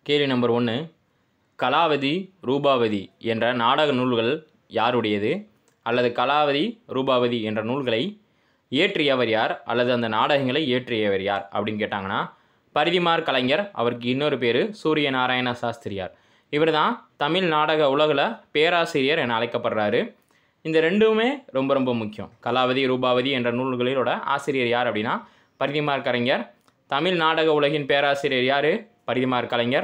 கேள்வி நம்பர் ஒன்று கலாவதி ரூபாவதி என்ற நாடக நூல்கள் யாருடையது அல்லது கலாவதி ரூபாவதி என்ற நூல்களை இயற்றியவர் யார் அல்லது அந்த நாடகங்களை இயற்றியவர் யார் அப்படின்னு கேட்டாங்கன்னா பரிதிமார் கலைஞர் அவருக்கு இன்னொரு பேர் சூரிய நாராயண சாஸ்திரியார் இவர் தான் தமிழ் நாடக உலகில் பேராசிரியர் என அழைக்கப்படுறாரு இந்த ரெண்டுமே ரொம்ப ரொம்ப முக்கியம் கலாவதி ரூபாவதி என்ற நூல்களோட ஆசிரியர் யார் அப்படின்னா பரிதிமார் கலைஞர் தமிழ் நாடக உலகின் பேராசிரியர் யார் பரிதிமார் கலைஞர்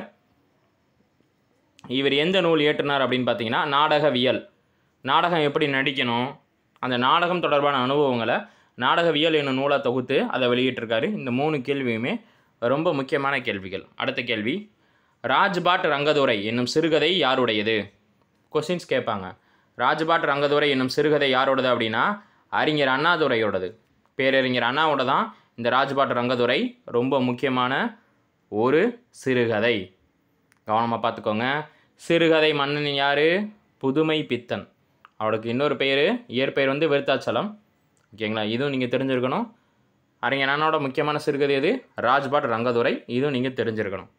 இவர் எந்த நூல் இயற்றினார் அப்படின்னு பார்த்தீங்கன்னா நாடகவியல் நாடகம் எப்படி நடிக்கணும் அந்த நாடகம் தொடர்பான அனுபவங்களை நாடகவியல் என்னும் நூலை தொகுத்து அதை வெளியிட்டிருக்காரு இந்த மூணு கேள்வியுமே ரொம்ப முக்கியமான கேள்விகள் அடுத்த கேள்வி ராஜ்பாட் ரங்கதுரை என்னும் சிறுகதை யாருடையது கொஸ்டின்ஸ் கேட்பாங்க ராஜ்பாட் ரங்கதுரை என்னும் சிறுகதை யாரோடது அப்படின்னா அறிஞர் அண்ணாதுரையோடது பேரறிஞர் அண்ணாவோட தான் இந்த ராஜ்பாட் ரங்கதுரை ரொம்ப முக்கியமான ஒரு சிறுகதை கவனமாக பார்த்துக்கோங்க சிறுகதை மன்னன் யார் புதுமை பித்தன் அவளுக்கு இன்னொரு பெயர் இயற்பெயர் வந்து விருத்தாச்சலம் ஓகேங்களா இதுவும் நீங்கள் தெரிஞ்சிருக்கணும் அறிஞர் அண்ணாவோட முக்கியமான சிறுகதை எது ராஜ்பாட் ரங்கதுரை இதுவும் நீங்கள் தெரிஞ்சிருக்கணும்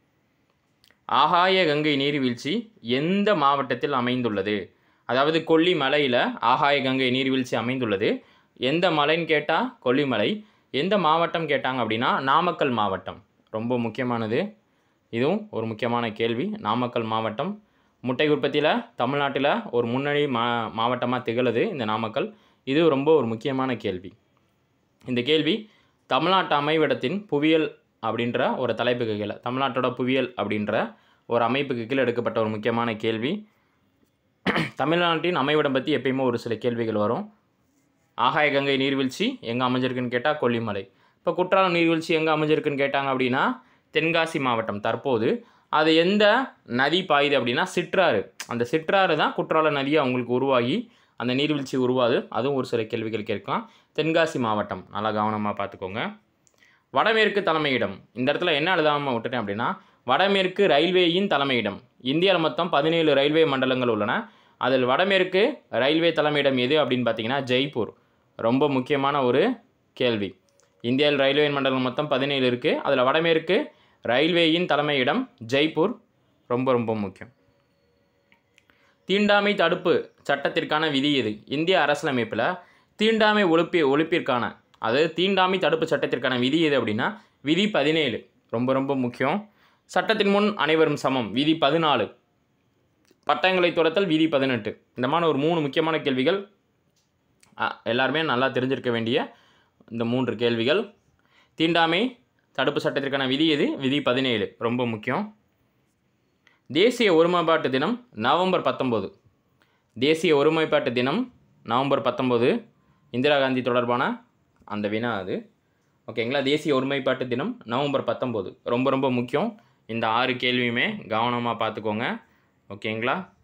ஆகாய கங்கை நீர்வீழ்ச்சி எந்த மாவட்டத்தில் அமைந்துள்ளது அதாவது கொல்லிமலையில் ஆகாய கங்கை நீர்வீழ்ச்சி அமைந்துள்ளது எந்த மலைன்னு கேட்டால் கொல்லிமலை எந்த மாவட்டம் கேட்டாங்க அப்படின்னா நாமக்கல் மாவட்டம் ரொம்ப முக்கியமானது இதுவும் ஒரு முக்கியமான கேள்வி நாமக்கல் மாவட்டம் முட்டை உற்பத்தியில் தமிழ்நாட்டில் ஒரு முன்னணி மா மாவட்டமாக திகழுது இந்த நாமக்கல் இது ரொம்ப ஒரு முக்கியமான கேள்வி இந்த கேள்வி தமிழ்நாட்டு அமைவிடத்தின் புவியியல் அப்படின்ற ஒரு தலைப்புக்கு கீழே தமிழ்நாட்டோட புவியியல் அப்படின்ற ஒரு அமைப்புக்கு கீழே எடுக்கப்பட்ட ஒரு முக்கியமான கேள்வி தமிழ்நாட்டின் அமைவிடம் பற்றி எப்பயுமே ஒரு சில கேள்விகள் வரும் ஆகாய கங்கை நீர்வீழ்ச்சி எங்கே அமைஞ்சிருக்குன்னு கேட்டால் கொல்லிமலை இப்போ குற்றாலம் நீர்வீழ்ச்சி எங்கே அமைஞ்சிருக்குன்னு கேட்டாங்க அப்படின்னா தென்காசி மாவட்டம் தற்போது அது எந்த நதி பாயுது அப்படின்னா சிற்றாறு அந்த சிற்றாறு தான் குற்றால நதியாக அவங்களுக்கு உருவாகி அந்த நீர்வீழ்ச்சி உருவாது அதுவும் ஒரு சில கேள்விகள் கேட்கலாம் தென்காசி மாவட்டம் நல்லா கவனமாக பார்த்துக்கோங்க வடமேற்கு தலைமையிடம் இந்த இடத்துல என்ன எழுதாமல் விட்டுட்டேன் அப்படின்னா வடமேற்கு ரயில்வேயின் தலைமையிடம் இந்தியாவில் மொத்தம் பதினேழு ரயில்வே மண்டலங்கள் உள்ளன அதில் வடமேற்கு ரயில்வே தலைமையிடம் எது அப்படின்னு பார்த்தீங்கன்னா ஜெய்ப்பூர் ரொம்ப முக்கியமான ஒரு கேள்வி இந்தியாவில் ரயில்வே மண்டலம் மொத்தம் பதினேழு இருக்குது அதில் வடமேற்கு ரயில்வேயின் தலைமையிடம் ஜெய்ப்பூர் ரொம்ப ரொம்ப முக்கியம் தீண்டாமை தடுப்பு சட்டத்திற்கான விதி எது இந்திய அரசியலமைப்பில் தீண்டாமை ஒழிப்பி ஒழிப்பிற்கான அதாவது தீண்டாமை தடுப்பு சட்டத்திற்கான விதி எது அப்படின்னா விதி பதினேழு ரொம்ப ரொம்ப முக்கியம் சட்டத்தின் முன் அனைவரும் சமம் விதி பதினாலு பட்டங்களை துரத்தல் விதி பதினெட்டு இந்த மாதிரி ஒரு மூணு முக்கியமான கேள்விகள் அ, எல்லாருமே நல்லா தெரிஞ்சிருக்க வேண்டிய இந்த மூன்று கேள்விகள் தீண்டாமை தடுப்பு சட்டத்திற்கான விதி எது விதி பதினேழு ரொம்ப முக்கியம் தேசிய ஒருமைப்பாட்டு தினம் நவம்பர் பத்தொம்போது தேசிய ஒருமைப்பாட்டு தினம் நவம்பர் பத்தொம்போது இந்திரா காந்தி தொடர்பான அந்த வினா அது ஓகேங்களா தேசிய ஒருமைப்பாட்டு தினம் நவம்பர் பத்தொம்போது ரொம்ப ரொம்ப முக்கியம் இந்த ஆறு கேள்வியுமே கவனமாக பார்த்துக்கோங்க ஓகேங்களா